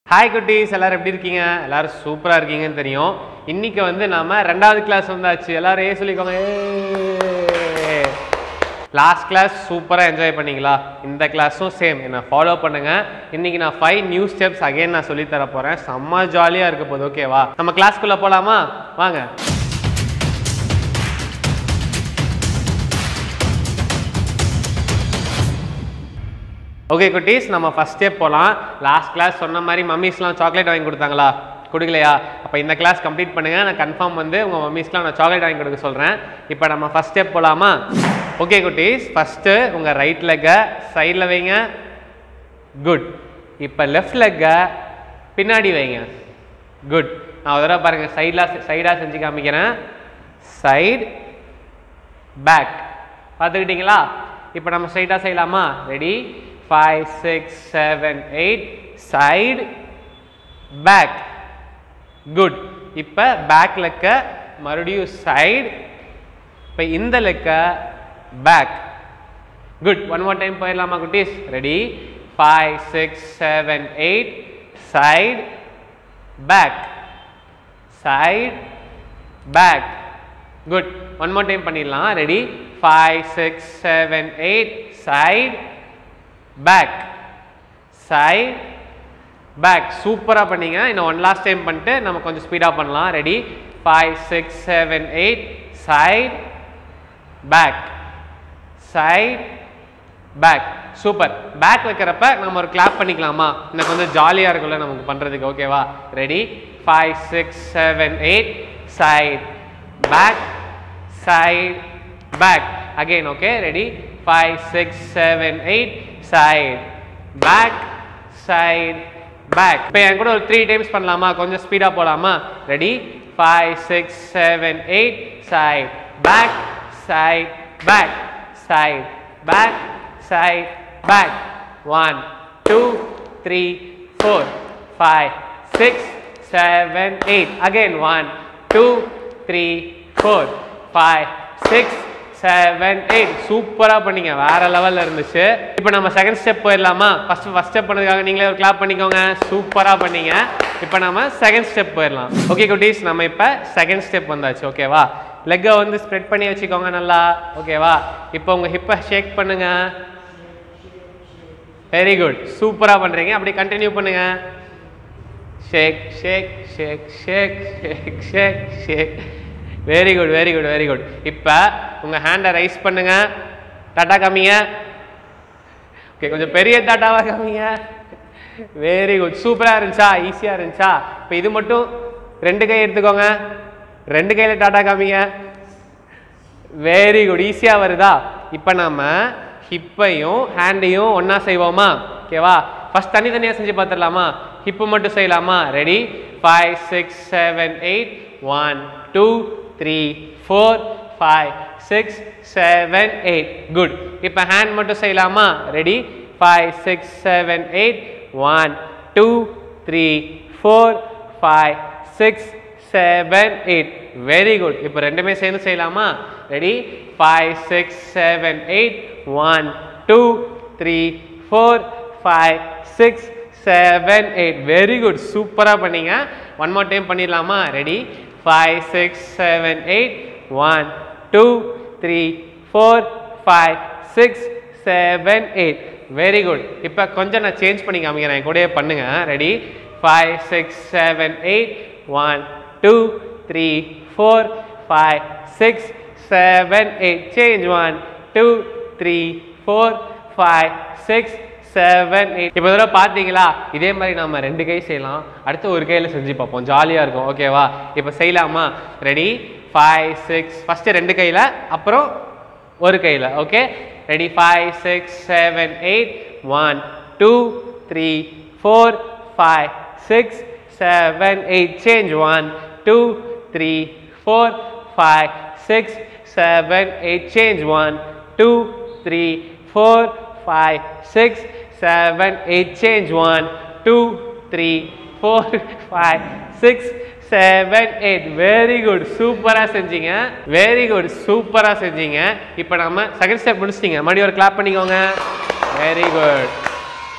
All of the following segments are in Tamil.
ஹாய் குட்டீஸ் எல்லாரும் எப்படி இருக்கீங்க எல்லாரும் சூப்பரா இருக்கீங்கன்னு தெரியும் இன்னைக்கு வந்து நாம ரெண்டாவது கிளாஸ் வந்தாச்சு எல்லாரும் ஏ சொல்லிக்கோங்க லாஸ்ட் கிளாஸ் சூப்பராக என்ஜாய் பண்ணீங்களா இந்த கிளாஸும் சேம் என்ன ஃபாலோ பண்ணுங்க இன்னைக்கு நான் ஃபைவ் நியூ ஸ்டெப்ஸ் அகைன் நான் சொல்லி தர போறேன் செம்ம ஜாலியாக இருக்க போகுது ஓகேவா நம்ம கிளாஸ்க்குள்ள போலாமா வாங்க ஓகே குட்டீஸ் நம்ம ஃபர்ஸ்ட் ஸ்டெப் போகலாம் லாஸ்ட் கிளாஸ் சொன்ன மாதிரி மம்மிஸ்லாம் சாக்லேட் வாங்கி கொடுத்தாங்களா கொடுக்கலையா அப்போ இந்த கிளாஸ் கம்ப்ளீட் பண்ணுங்க நான் கன்ஃபார்ம் வந்து உங்கள் மம்மிஸ்லாம் நான் சாக்லேட் வாங்கி கொடுக்க சொல்கிறேன் இப்போ நம்ம ஃபர்ஸ்ட் ஸ்டெப் போகலாமா ஓகே குட்டீஸ் ஃபஸ்ட்டு உங்கள் ரைட் லெக்கை சைடில் வைங்க குட் இப்போ லெஃப்ட் லெக்கை பின்னாடி வைங்க குட் நான் ஒரு தடவை பாருங்கள் சைடில் சைடாக செஞ்சு காமிக்கிறேன் சைடு பேக் பார்த்துக்கிட்டீங்களா இப்போ நம்ம ஸ்ட்ரைட்டாக செய்யலாமா ready five six seven eight side back good இப்போ பேக் லெக்க மறுபடியும் சைடு இப்போ இந்த லெக்க back good one more time போயிடலாமா குட்டீஸ் ready five six seven eight side back side back good one more time பண்ணிடலாம் ready five six seven eight side back side back சூப்பராக பண்ணீங்க இன்னும் ஒன் லாஸ்ட் டைம் பண்ணிட்டு நம்ம கொஞ்சம் ஸ்பீடாக பண்ணலாம் ready five six seven eight side back side back super back வைக்கிறப்ப நம்ம ஒரு கிளாப் பண்ணிக்கலாமா எனக்கு வந்து ஜாலியாக இருக்கும்ல நமக்கு பண்ணுறதுக்கு ஓகேவா ready five six seven eight side back side back again okay ready 5 6 7 8 side back side back இப்போ என் கூட ஒரு த்ரீ டைம்ஸ் பண்ணலாமா கொஞ்சம் ஸ்பீடாக போகலாமா ready five six seven eight side back side back side back side back one two three four five six seven eight again one two three four five six seven eight சூப்பராக பண்ணீங்க வேற லெவலில் இருந்துச்சு இப்போ நம்ம செகண்ட் ஸ்டெப் போயிடலாமா ஃபர்ஸ்ட் ஃபர்ஸ்ட் ஸ்டெப் பண்ணதுக்காக நீங்களே ஒரு கிளாப் பண்ணிக்கோங்க சூப்பராக பண்ணீங்க இப்போ நம்ம செகண்ட் ஸ்டெப் போயிடலாம் ஓகே குட்டீஸ் நம்ம இப்போ செகண்ட் ஸ்டெப் வந்தாச்சு ஓகேவா லெக்கை வந்து ஸ்ப்ரெட் பண்ணி வச்சுக்கோங்க நல்லா ஓகேவா இப்போ உங்கள் ஹிப்பை ஷேக் பண்ணுங்க வெரி குட் சூப்பராக பண்ணுறீங்க அப்படி கண்டினியூ பண்ணுங்க shake shake shake shake shake shake shake very good very good very good இப்போ உங்கள் ஹேண்டை ரைஸ் பண்ணுங்க டாட்டா காமிங்க ஓகே கொஞ்சம் பெரிய டாட்டாவாக காமிங்க வெரி குட் சூப்பராக இருந்துச்சா ஈஸியாக இருந்துச்சா இப்போ இது மட்டும் ரெண்டு கை எடுத்துக்கோங்க ரெண்டு கையில் டாட்டா காமிங்க வெரி குட் ஈஸியாக வருதா இப்போ நாம ஹிப்பையும் ஹேண்டையும் ஒன்றா செய்வோமா ஓகேவா ஃபஸ்ட் தனித்தனியாக செஞ்சு பார்த்துடலாமா ஹிப்பு மட்டும் செய்யலாமா ready five six seven eight one two three four five six seven eight good இப்போ ஹேண்ட் மட்டும் செய்யலாமா ready five six seven eight one two three four five six seven eight very good இப்போ ரெண்டுமே சேர்ந்து செய்யலாமா ready five six seven eight one two three four five six seven eight very good சூப்பராக பண்ணீங்க ஒன் மோர் டைம் பண்ணிடலாமா ready five six seven eight one two three four five six seven eight very good இப்போ கொஞ்சம் நான் சேஞ்ச் பண்ணி காமிக்கிறேன் என் கூடயே பண்ணுங்க ready five six seven eight one two three four five six seven eight change one two three four five six seven eight இப்போ இதெல்லாம் பார்த்தீங்களா இதே மாதிரி நம்ம ரெண்டு கை செய்யலாம் அடுத்து ஒரு கையில் செஞ்சு பார்ப்போம் ஜாலியாக இருக்கும் ஓகேவா இப்போ செய்யலாமா ரெடி ஃபைவ் சிக்ஸ் ஃபஸ்ட்டு ரெண்டு கையில் அப்புறம் ஒரு கையில் okay ready five six seven eight one two three four five six seven eight change one two three four five six seven eight change one two three four five six seven eight change one two three four five six seven eight very good சூப்பராக செஞ்சீங்க வெரி குட் சூப்பராக செஞ்சீங்க இப்போ நம்ம செகண்ட் ஸ்டெப் முடிச்சிட்டீங்க மறுபடியும் ஒரு கிளாப் பண்ணிக்கோங்க வெரி குட்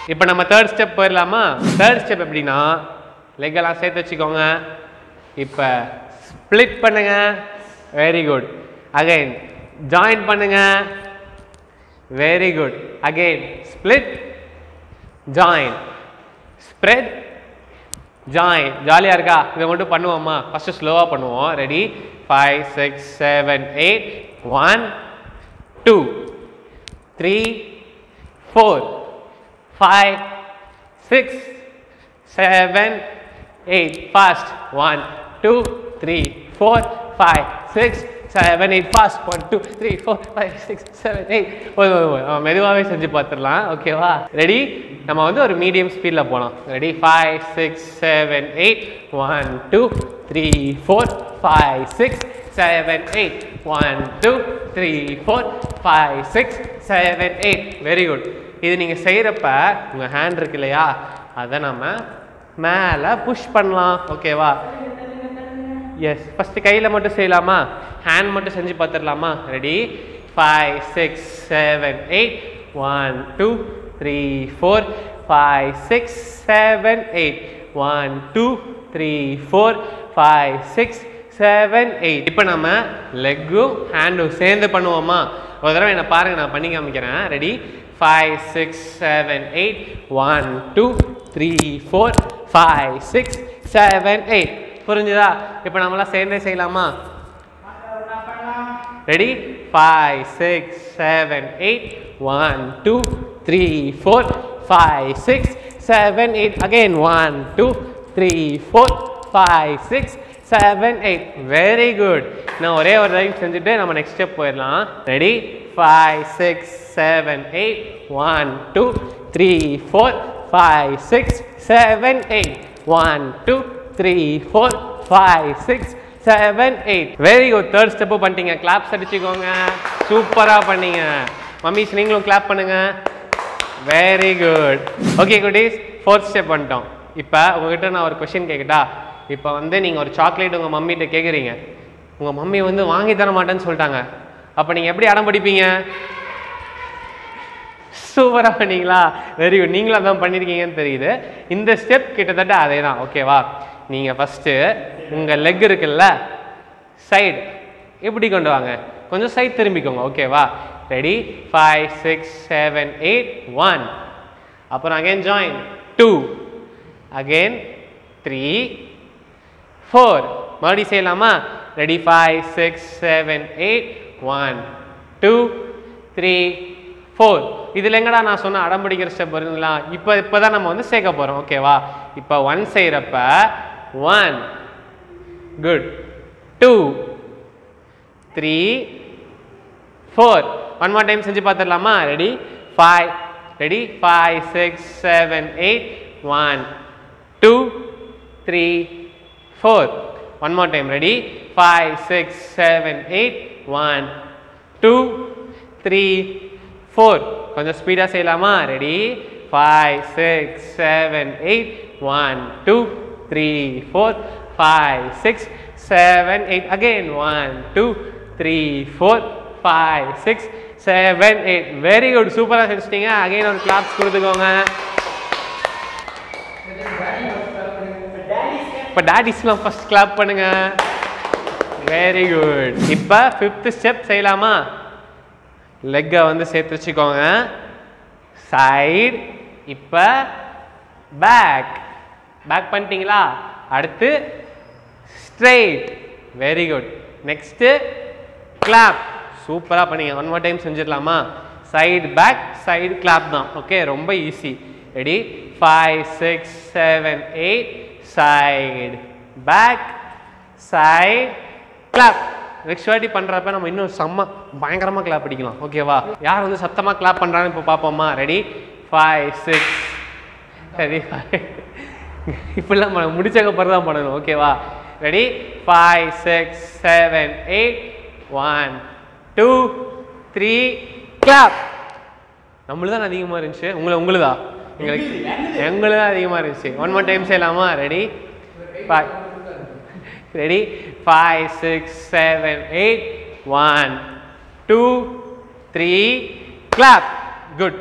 இப்போ நம்ம தேர்ட் ஸ்டெப் போயிடலாமா தேர்ட் ஸ்டெப் எப்படின்னா leg எல்லாம் சேர்த்து வச்சுக்கோங்க இப்போ ஸ்ப்ளிட் பண்ணுங்க வெரி குட் அகைன் ஜாயின் பண்ணுங்க very good again split join spread join ஜாலியாக இருக்கா இதை மட்டும் பண்ணுவோமா ஃபஸ்ட்டு ஸ்லோவாக பண்ணுவோம் ready five six seven eight one two three four five six seven eight fast one two three four five six seven eight fast one two three four five six seven eight மெதுவாகவே செஞ்சு பார்த்துடலாம் ஓகேவா ரெடி நம்ம வந்து ஒரு மீடியம் ஸ்பீடில் போகலாம் ready five six seven eight one two three four five six seven eight one two three four five six seven eight very good இது நீங்கள் செய்கிறப்ப உங்கள் ஹேண்ட் இருக்கு இல்லையா அதை நம்ம மேலே புஷ் பண்ணலாம் ஓகேவா எஸ் ஃபஸ்ட்டு கையில் மட்டும் செய்யலாமா ஹேண்ட் மட்டும் செஞ்சு பார்த்துடலாமா ready five six seven eight one two three four five six seven eight one two three four five six seven eight இப்போ நம்ம லெக்கும் ஹேண்டும் சேர்ந்து பண்ணுவோமா ஒரு தடவை என்ன பாருங்க நான் பண்ணி காமிக்கிறேன் ready five six seven eight one two three four five six seven eight புரிஞ்சுதா இப்போ நம்மளாம் சேர்ந்தே செய்யலாமா ready five six seven eight one two three four five six seven eight again one two three four five six seven eight very good நான் ஒரே ஒரு டைம் செஞ்சுட்டு நம்ம நெக்ஸ்ட் ஸ்டெப் போயிடலாம் ready five six seven eight one two three four five six seven eight one two three four five six seven eight very good third step பண்ணிட்டீங்க கிளாப்ஸ் அடிச்சுக்கோங்க சூப்பராக பண்ணீங்க மம்மிஸ் நீங்களும் கிளாப் பண்ணுங்க வெரி குட் ஓகே குட்டீஸ் ஃபோர்த் ஸ்டெப் பண்ணிட்டோம் இப்போ உங்ககிட்ட நான் ஒரு கொஷின் கேட்கட்டா இப்போ வந்து நீங்கள் ஒரு சாக்லேட் உங்கள் மம்மிகிட்ட கேட்குறீங்க உங்கள் மம்மி வந்து வாங்கி தர மாட்டேன்னு சொல்லிட்டாங்க அப்போ நீங்கள் எப்படி அடம் பிடிப்பீங்க சூப்பராக பண்ணீங்களா வெரி குட் நீங்களும் அதான் பண்ணியிருக்கீங்கன்னு தெரியுது இந்த ஸ்டெப் கிட்டத்தட்ட அதே தான் ஓகேவா நீங்கள் ஃபஸ்ட்டு உங்கள் லெக் இருக்குல்ல சைடு இப்படி கொண்டு வாங்க கொஞ்சம் சைட் திரும்பிக்கோங்க ஓகேவா ready five six seven eight one அப்புறம் again join two again three four மறுபடியும் செய்யலாமா ready five six seven eight one two three four இதில் எங்கடா நான் சொன்ன அடம் பிடிக்கிற ஸ்டெப் வருதுங்களா இப்போ இப்போ தான் நம்ம வந்து சேர்க்க போகிறோம் ஓகேவா இப்போ ஒன் செய்கிறப்ப one good two three four one more time செஞ்சு பார்த்துடலாமா ready five ready five six seven eight one two three four one more time ready five six seven eight one two three four கொஞ்சம் ஸ்பீடாக செய்யலாமா ready five six seven eight one two three four five six seven eight again one two three four five six seven eight very good சூப்பராக செஞ்சிட்டீங்க அகைன் ஒரு கிளாப்ஸ் கொடுத்துக்கோங்க இப்போ டேடிஸ்லாம் ஃபர்ஸ்ட் கிளாப் பண்ணுங்க வெரி குட் இப்போ ஃபிஃப்த் ஸ்டெப் செய்யலாமா லெக்கை வந்து சேர்த்து வச்சுக்கோங்க சைடு இப்போ பேக் பேக் பண்ணிட்டீங்களா அடுத்து straight very good next clap சூப்பராக பண்ணீங்க ஒன் மோர் டைம் செஞ்சிடலாமா சைடு பேக் சைடு கிளாப் தான் ஓகே ரொம்ப easy ready five six seven eight side back side clap next வாட்டி பண்ணுறப்ப நம்ம இன்னும் செம்ம பயங்கரமாக கிளாப் அடிக்கலாம் ஓகேவா யார் வந்து சத்தமாக கிளாப் பண்ணுறான்னு இப்போ பார்ப்போமா ரெடி ஃபைவ் சிக்ஸ் சரி இப்படிலாம் பண்ண முடிச்சக்க பிறகு தான் பண்ணணும் ஓகேவா ready five six seven eight one two three clap நம்மளுது தான் அதிகமாக இருந்துச்சு உங்களை உங்களுதா எங்களுக்கு எங்களுது தான் அதிகமாக இருந்துச்சு ஒன் மோர் டைம் செய்யலாமா ready five ready five six seven eight one two three clap good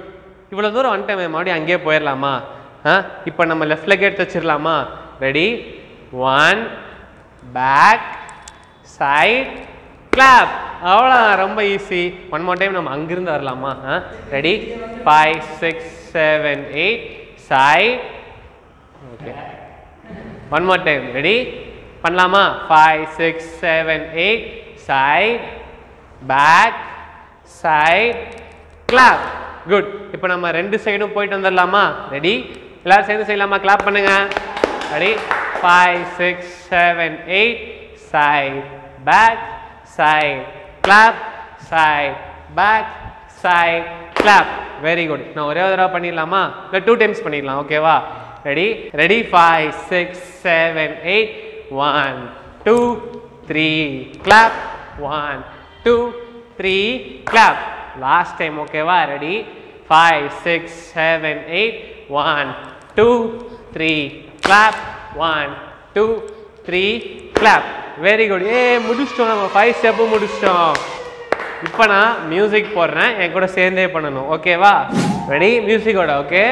இவ்வளோ தூரம் வந்துட்டேன் மறுபடியும் அங்கேயே போயிடலாமா ஆ இப்போ நம்ம லெஃப்ட் லெக் எடுத்து வச்சிடலாமா ready one back side clap அவ்வளோதான் ரொம்ப ஈஸி ஒன் மோர் டைம் நம்ம அங்கிருந்து வரலாமா ஆ ready five six seven eight side okay one more time ready பண்ணலாமா five six seven eight side back side clap good இப்போ நம்ம ரெண்டு சைடும் போயிட்டு வந்துடலாமா ரெடி எல்லாரும் சேர்ந்து செய்யலாமா கிளாப் பண்ணுங்க ready five six seven eight side back side clap side back side clap very good நான் ஒரே ஒரு தடவை பண்ணிடலாமா இல்லை டூ டைம்ஸ் பண்ணிடலாம் ஓகேவா ready ready five six seven eight one two three clap one two three clap last time ஓகேவா ready five six seven eight one two three clap one two three clap very good ஏ முடிச்சிட்டோம் நம்ம ஃபைவ் ஸ்டெப்பு முடிச்சிட்டோம் இப்போ நான் மியூசிக் போடுறேன் என் கூட சேர்ந்தே பண்ணணும் ஓகேவா ரெடி மியூசிக்கோட ஓகே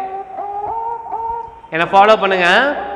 என்னை ஃபாலோ பண்ணுங்க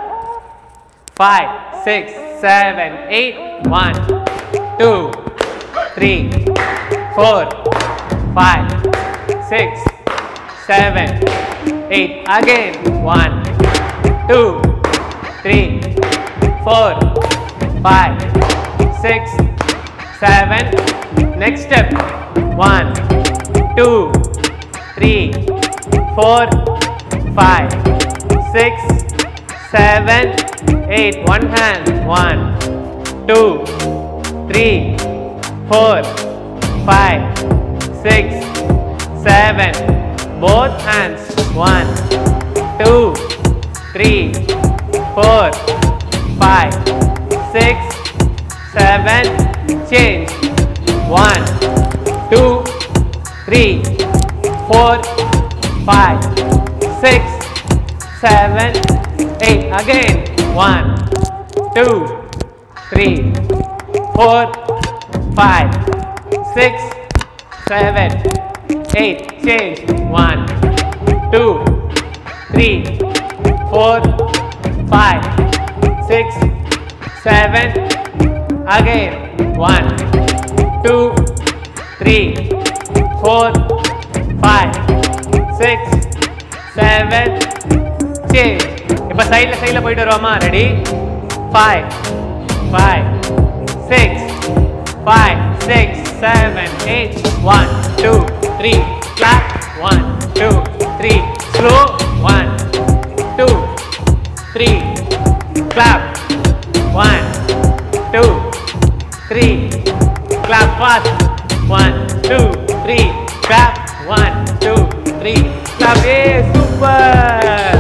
five six seven eight one two three four five six seven eight again one two three four five six seven next step one two three four five six, seven, eight. One hand. One, two, three, four, five, six, seven. Both hands. One, two, three, four, five, six, seven. Change. One, two, three, four, five, six, seven, eight. Again. One, two, three, four, five, six, seven, eight. Change. One, two, three, four, five, six, seven. Again. One, two, three, four, five, six, seven. Change இப்போ சைடில் சைடில் போயிட்டு வருவோமா ready five five six five six seven eight one two three clap one two three slow one two three clap one two three clap fast one two three clap one two three clap ஏ சூப்பர்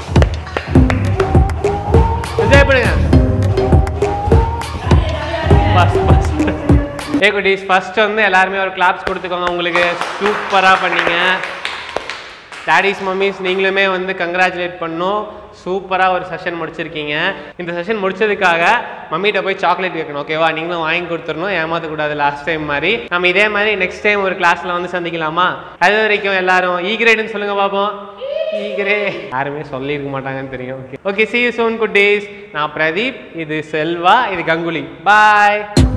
விஜய் பண்ணுங்க ஃபர்ஸ்ட் ஃபர்ஸ்ட் ஏ குட்டீஸ் ஃபர்ஸ்ட் வந்து எல்லாருமே ஒரு கிளாப்ஸ் கொடுத்துக்கோங்க உங்களுக்கு சூப்பராக பண்ணீங்க டாடிஸ் மம்மிஸ் நீங்களுமே வந்து கங்க்ராச்சுலேட் பண்ணணும் சூப்பராக ஒரு செஷன் முடிச்சிருக்கீங்க இந்த செஷன் முடிச்சதுக்காக மம்மிகிட்ட போய் சாக்லேட் கேட்கணும் ஓகேவா நீங்களும் வாங்கி கொடுத்துடணும் ஏமாற்றக்கூடாது லாஸ்ட் டைம் மாதிரி நம்ம இதே மாதிரி நெக்ஸ்ட் டைம் ஒரு கிளாஸில் வந்து சந்திக்கலாமா அது வரைக்கும் எல்லாரும் ஈ கிரேடுன்னு சொல்லுங்க பார்ப்போம் ஈ கிரே யாருமே சொல்லியிருக்க மாட்டாங்கன்னு தெரியும் okay okay see you soon good days நான் பிரதீப் இது செல்வா இது கங்குலி பாய்